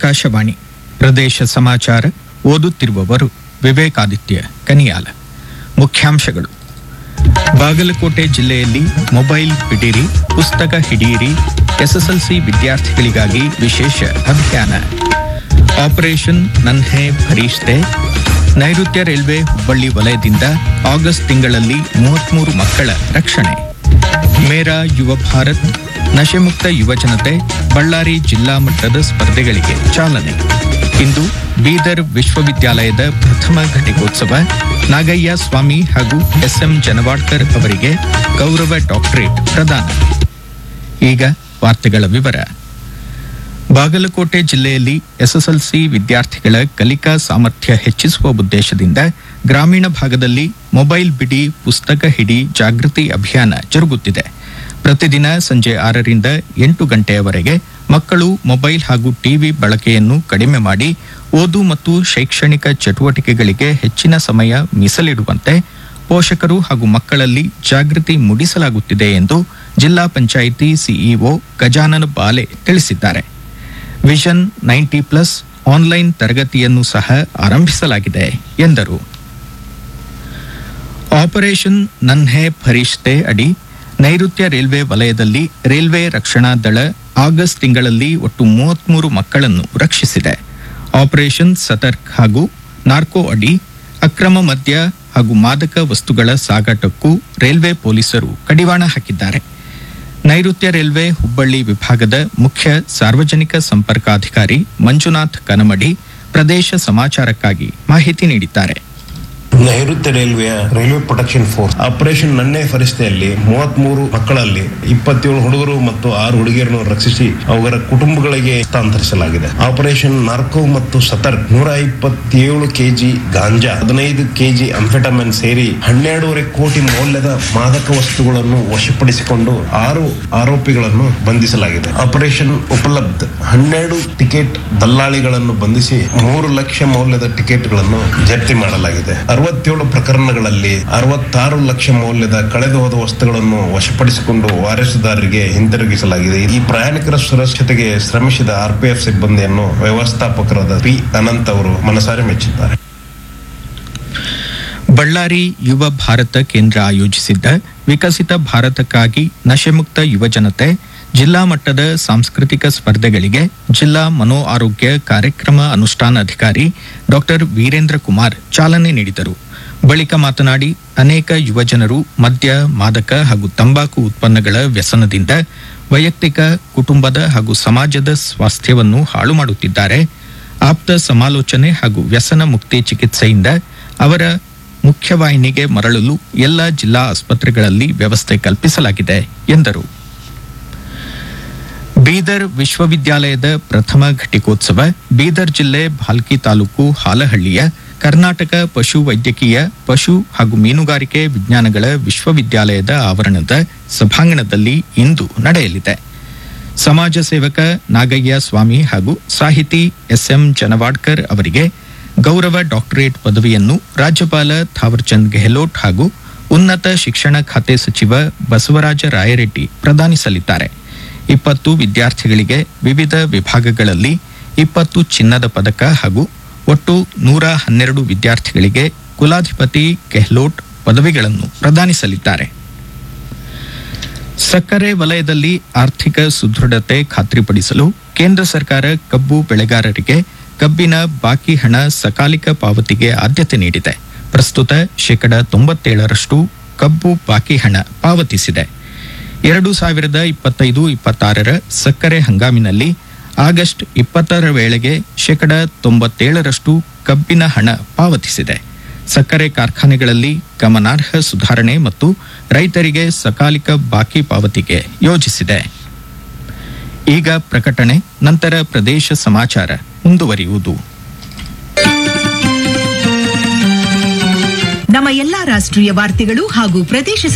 ಆಕಾಶವಾಣಿ ಪ್ರದೇಶ ಸಮಾಚಾರ ಓದುತ್ತಿರುವವರು ವಿವೇಕಾದಿತ್ಯ ಕನಿಯಾಲ ಮುಖ್ಯಾಂಶಗಳು ಬಾಗಲಕೋಟೆ ಜಿಲ್ಲೆಯಲ್ಲಿ ಮೊಬೈಲ್ ಬಿಡಿರಿ ಪುಸ್ತಕ ಹಿಡಿಯಿರಿ ಎಸ್ಎಸ್ಎಲ್ಸಿ ವಿದ್ಯಾರ್ಥಿಗಳಿಗಾಗಿ ವಿಶೇಷ ಅಭಿಯಾನ ಆಪರೇಷನ್ ನನ್ಹೆ ಭರೀಷ್ತೆ ನೈಋತ್ಯ ರೈಲ್ವೆ ಹುಬ್ಬಳ್ಳಿ ವಲಯದಿಂದ ಆಗಸ್ಟ್ ತಿಂಗಳಲ್ಲಿ ಮೂವತ್ಮೂರು ಮಕ್ಕಳ ರಕ್ಷಣೆ ಮೇರಾ ಯುವ ಭಾರತ್ ನಶೆಮುಕ್ತ ಯುವಜನತೆ ಬಳ್ಳಾರಿ ಜಿಲ್ಲಾ ಮಟ್ಟದ ಸ್ಪರ್ಧೆಗಳಿಗೆ ಚಾಲನೆ ಇಂದು ಬೀದರ್ ವಿಶ್ವವಿದ್ಯಾಲಯದ ಪ್ರಥಮ ಘಟಿಕೋತ್ಸವ ನಾಗಯ್ಯ ಸ್ವಾಮಿ ಹಾಗೂ ಎಸ್ಎಂ ಜನವಾಡ್ಕರ್ ಅವರಿಗೆ ಗೌರವ ಡಾಕ್ಟರೇಟ್ ಪ್ರದಾನ ಈಗ ವಾರ್ತೆಗಳ ವಿವರ ಬಾಗಲಕೋಟೆ ಜಿಲ್ಲೆಯಲ್ಲಿ ಎಸ್ಎಸ್ಎಲ್ಸಿ ವಿದ್ಯಾರ್ಥಿಗಳ ಕಲಿಕಾ ಸಾಮರ್ಥ್ಯ ಹೆಚ್ಚಿಸುವ ಉದ್ದೇಶದಿಂದ ಗ್ರಾಮೀಣ ಭಾಗದಲ್ಲಿ ಮೊಬೈಲ್ ಬಿಡಿ ಪುಸ್ತಕ ಹಿಡಿ ಜಾಗೃತಿ ಅಭಿಯಾನ ಜರುಗುತ್ತಿದೆ ಪ್ರತಿದಿನ ಸಂಜೆ ಆರರಿಂದ ಎಂಟು ಗಂಟೆಯವರೆಗೆ ಮಕ್ಕಳು ಮೊಬೈಲ್ ಹಾಗೂ ಟಿವಿ ಬಳಕೆಯನ್ನು ಕಡಿಮೆ ಮಾಡಿ ಓದು ಮತ್ತು ಶೈಕ್ಷಣಿಕ ಚಟುವಟಿಕೆಗಳಿಗೆ ಹೆಚ್ಚಿನ ಸಮಯ ಮೀಸಲಿಡುವಂತೆ ಪೋಷಕರು ಹಾಗೂ ಮಕ್ಕಳಲ್ಲಿ ಜಾಗೃತಿ ಮೂಡಿಸಲಾಗುತ್ತಿದೆ ಎಂದು ಜಿಲ್ಲಾ ಪಂಚಾಯಿತಿ ಸಿಇಒ ಗಜಾನನ ಬಾಲೆ ತಿಳಿಸಿದ್ದಾರೆ ವಿಷನ್ ನೈಂಟಿ ಪ್ಲಸ್ ಆನ್ಲೈನ್ ತರಗತಿಯನ್ನು ಸಹ ಆರಂಭಿಸಲಾಗಿದೆ ಎಂದರು ಆಪರೇಷನ್ ನನ್ಹೆ ಫರಿಷ್ತೆ ಅಡಿ ನೈಋತ್ಯ ರೈಲ್ವೆ ವಲಯದಲ್ಲಿ ರೈಲ್ವೆ ರಕ್ಷಣಾ ದಳ ಆಗಸ್ಟ್ ತಿಂಗಳಲ್ಲಿ ಒಟ್ಟು ಮೂವತ್ಮೂರು ಮಕ್ಕಳನ್ನು ರಕ್ಷಿಸಿದೆ ಆಪರೇಷನ್ ಸತರ್ಕ್ ಹಾಗೂ ನಾರ್ಕೋ ಅಡಿ ಅಕ್ರಮ ಮದ್ಯ ಹಾಗೂ ಮಾದಕ ವಸ್ತುಗಳ ಸಾಗಾಟಕ್ಕೂ ರೈಲ್ವೆ ಪೊಲೀಸರು ಕಡಿವಾಣ ಹಾಕಿದ್ದಾರೆ ನೈಋತ್ಯ ರೈಲ್ವೆ ಹುಬ್ಬಳ್ಳಿ ವಿಭಾಗದ ಮುಖ್ಯ ಸಾರ್ವಜನಿಕ ಸಂಪರ್ಕಾಧಿಕಾರಿ ಮಂಜುನಾಥ್ ಕನಮಡಿ ಪ್ರದೇಶ ಸಮಾಚಾರಕ್ಕಾಗಿ ಮಾಹಿತಿ ನೀಡಿದ್ದಾರೆ ನೈಋತ್ಯ ರೈಲ್ವೆಯ ರೈಲ್ವೆ ಪ್ರೊಟೆಕ್ಷನ್ ಫೋರ್ಸ್ ಆಪರೇಷನ್ ನನ್ನೆ ಪರಿಸ್ಥಿತಿಯಲ್ಲಿ ಮೂವತ್ಮೂರು ಮಕ್ಕಳಲ್ಲಿ ಇಪ್ಪತ್ತೇಳು ಹುಡುಗರು ಮತ್ತು ಆರು ಹುಡುಗಿಯರನ್ನು ರಕ್ಷಿಸಿ ಅವರ ಕುಟುಂಬಗಳಿಗೆ ಹಸ್ತಾಂತರಿಸಲಾಗಿದೆ ಆಪರೇಷನ್ ನಾರ್ಕೋ ಮತ್ತು ಸತರ್ಕ್ ನೂರ ಇಪ್ಪತ್ತೇಳು ಕೆಜಿ ಗಾಂಜಾ ಹದಿನೈದು ಕೆಜಿ ಅಂಫೆಟಮಿನ್ ಸೇರಿ ಹನ್ನೆರಡೂವರೆ ಕೋಟಿ ಮೌಲ್ಯದ ಮಾದಕ ವಸ್ತುಗಳನ್ನು ವಶಪಡಿಸಿಕೊಂಡು ಆರು ಆರೋಪಿಗಳನ್ನು ಬಂಧಿಸಲಾಗಿದೆ ಆಪರೇಷನ್ ಉಪಲಬ್ಧ ಹನ್ನೆರಡು ಟಿಕೆಟ್ ದಲ್ಲಾಳಿಗಳನ್ನು ಬಂಧಿಸಿ ಮೂರು ಲಕ್ಷ ಮೌಲ್ಯದ ಟಿಕೆಟ್ಗಳನ್ನು ಜಪ್ತಿ ಮಾಡಲಾಗಿದೆ ಅರವತ್ತೇಳು ಪ್ರಕರಣಗಳಲ್ಲಿ ಅರವತ್ತಾರು ಲಕ್ಷ ಮೌಲ್ಯದ ಕಳೆದು ಹೋದ ವಸ್ತುಗಳನ್ನು ವಶಪಡಿಸಿಕೊಂಡು ವಾರಸುದಾರರಿಗೆ ಹಿಂತಿರುಗಿಸಲಾಗಿದೆ ಈ ಪ್ರಯಾಣಿಕರ ಸುರಕ್ಷತೆಗೆ ಶ್ರಮಿಸಿದ ಆರ್ಪಿಎಫ್ ಸಿಬ್ಬಂದಿಯನ್ನು ವ್ಯವಸ್ಥಾಪಕರಾದ ಪಿ ಅನಂತ್ ಅವರು ಮನಸಾರೆ ಮೆಚ್ಚಿದ್ದಾರೆ ಬಳ್ಳಾರಿ ಯುವ ಭಾರತ ಕೇಂದ್ರ ಆಯೋಜಿಸಿದ್ದ ವಿಕಸಿತ ಭಾರತಕ್ಕಾಗಿ ನಶೆಮುಕ್ತ ಯುವಜನತೆ ಜಿಲ್ಲಾ ಮಟ್ಟದ ಸಾಂಸ್ಕೃತಿಕ ಸ್ಪರ್ಧೆಗಳಿಗೆ ಜಿಲ್ಲಾ ಮನೋ ಆರೋಗ್ಯ ಕಾರ್ಯಕ್ರಮ ಅನುಷ್ಠಾನಾಧಿಕಾರಿ ಡಾಕ್ಟರ್ ವೀರೇಂದ್ರ ಕುಮಾರ್ ಚಾಲನೆ ನೀಡಿದರು ಬಳಿಕ ಮಾತನಾಡಿ ಅನೇಕ ಯುವಜನರು ಮದ್ಯ ಮಾದಕ ಹಾಗೂ ತಂಬಾಕು ಉತ್ಪನ್ನಗಳ ವ್ಯಸನದಿಂದ ವೈಯಕ್ತಿಕ ಕುಟುಂಬದ ಹಾಗೂ ಸಮಾಜದ ಸ್ವಾಸ್ಥ್ಯವನ್ನು ಹಾಳು ಮಾಡುತ್ತಿದ್ದಾರೆ ಆಪ್ತ ಸಮಾಲೋಚನೆ ಹಾಗೂ ವ್ಯಸನ ಮುಕ್ತಿ ಚಿಕಿತ್ಸೆಯಿಂದ ಅವರ ಮುಖ್ಯವಾಹಿನಿಗೆ ಮರಳಲು ಎಲ್ಲ ಜಿಲ್ಲಾ ಆಸ್ಪತ್ರೆಗಳಲ್ಲಿ ವ್ಯವಸ್ಥೆ ಕಲ್ಪಿಸಲಾಗಿದೆ ಎಂದರು ಬೀದರ್ ವಿಶ್ವವಿದ್ಯಾಲಯದ ಪ್ರಥಮ ಘಟಿಕೋತ್ಸವ ಬೀದರ್ ಜಿಲ್ಲೆ ಭಾಲ್ಕಿ ತಾಲೂಕು ಹಾಲಹಳ್ಳಿಯ ಕರ್ನಾಟಕ ಪಶು ವೈದ್ಯಕೀಯ ಪಶು ಹಾಗೂ ಮೀನುಗಾರಿಕೆ ವಿಜ್ಞಾನಗಳ ವಿಶ್ವವಿದ್ಯಾಲಯದ ಆವರಣದ ಸಭಾಂಗಣದಲ್ಲಿ ಇಂದು ನಡೆಯಲಿದೆ ಸಮಾಜ ಸೇವಕ ನಾಗಯ್ಯ ಸ್ವಾಮಿ ಹಾಗೂ ಸಾಹಿತಿ ಎಸ್ಎಂ ಜನವಾಡ್ಕರ್ ಅವರಿಗೆ ಗೌರವ ಡಾಕ್ಟರೇಟ್ ಪದವಿಯನ್ನು ರಾಜ್ಯಪಾಲ ಥಾವರ್ಚಂದ್ ಗೆಹ್ಲೋಟ್ ಹಾಗೂ ಉನ್ನತ ಶಿಕ್ಷಣ ಖಾತೆ ಸಚಿವ ಬಸವರಾಜ ರಾಯರೆಡ್ಡಿ ಪ್ರದಾನಿಸಲಿದ್ದಾರೆ ಇಪ್ಪತ್ತು ವಿದ್ಯಾರ್ಥಿಗಳಿಗೆ ವಿವಿಧ ವಿಭಾಗಗಳಲ್ಲಿ ಇಪ್ಪತ್ತು ಚಿನ್ನದ ಪದಕ ಹಾಗೂ ಒಟ್ಟು ನೂರ ಹನ್ನೆರಡು ವಿದ್ಯಾರ್ಥಿಗಳಿಗೆ ಕುಲಾಧಿಪತಿ ಗೆಹ್ಲೋಟ್ ಪದವಿಗಳನ್ನು ಪ್ರದಾನಿಸಲಿದ್ದಾರೆ ಸಕ್ಕರೆ ವಲಯದಲ್ಲಿ ಆರ್ಥಿಕ ಸುದೃಢತೆ ಖಾತ್ರಿಪಡಿಸಲು ಕೇಂದ್ರ ಸರ್ಕಾರ ಕಬ್ಬು ಬೆಳೆಗಾರರಿಗೆ ಕಬ್ಬಿನ ಬಾಕಿ ಹಣ ಸಕಾಲಿಕ ಪಾವತಿಗೆ ಆದ್ಯತೆ ನೀಡಿದೆ ಪ್ರಸ್ತುತ ಶೇಕಡ ತೊಂಬತ್ತೇಳರಷ್ಟು ಕಬ್ಬು ಬಾಕಿ ಹಣ ಪಾವತಿಸಿದೆ ಎರಡು ಸಾವಿರದ ಇಪ್ಪತ್ತೈದು ಇಪ್ಪತ್ತಾರರ ಸಕ್ಕರೆ ಹಂಗಾಮಿನಲ್ಲಿ ಆಗಸ್ಟ್ ಇಪ್ಪತ್ತರ ವೇಳೆಗೆ ಶೇಕಡ ತೊಂಬತ್ತೇಳರಷ್ಟು ಕಬ್ಬಿನ ಹಣ ಪಾವತಿಸಿದೆ ಸಕ್ಕರೆ ಕಾರ್ಖಾನೆಗಳಲ್ಲಿ ಗಮನಾರ್ಹ ಸುಧಾರಣೆ ಮತ್ತು ರೈತರಿಗೆ ಸಕಾಲಿಕ ಬಾಕಿ ಪಾವತಿಗೆ ಯೋಜಿಸಿದೆ ಈಗ ಪ್ರಕಟಣೆ ನಂತರ ಪ್ರದೇಶ ಸಮಾಚಾರ ಮುಂದುವರಿಯುವುದು ನಮ್ಮ ಎಲ್ಲಾ ರಾಷ್ಟ್ರೀಯ ವಾರ್ತೆಗಳು ಹಾಗೂ ಪ್ರದೇಶ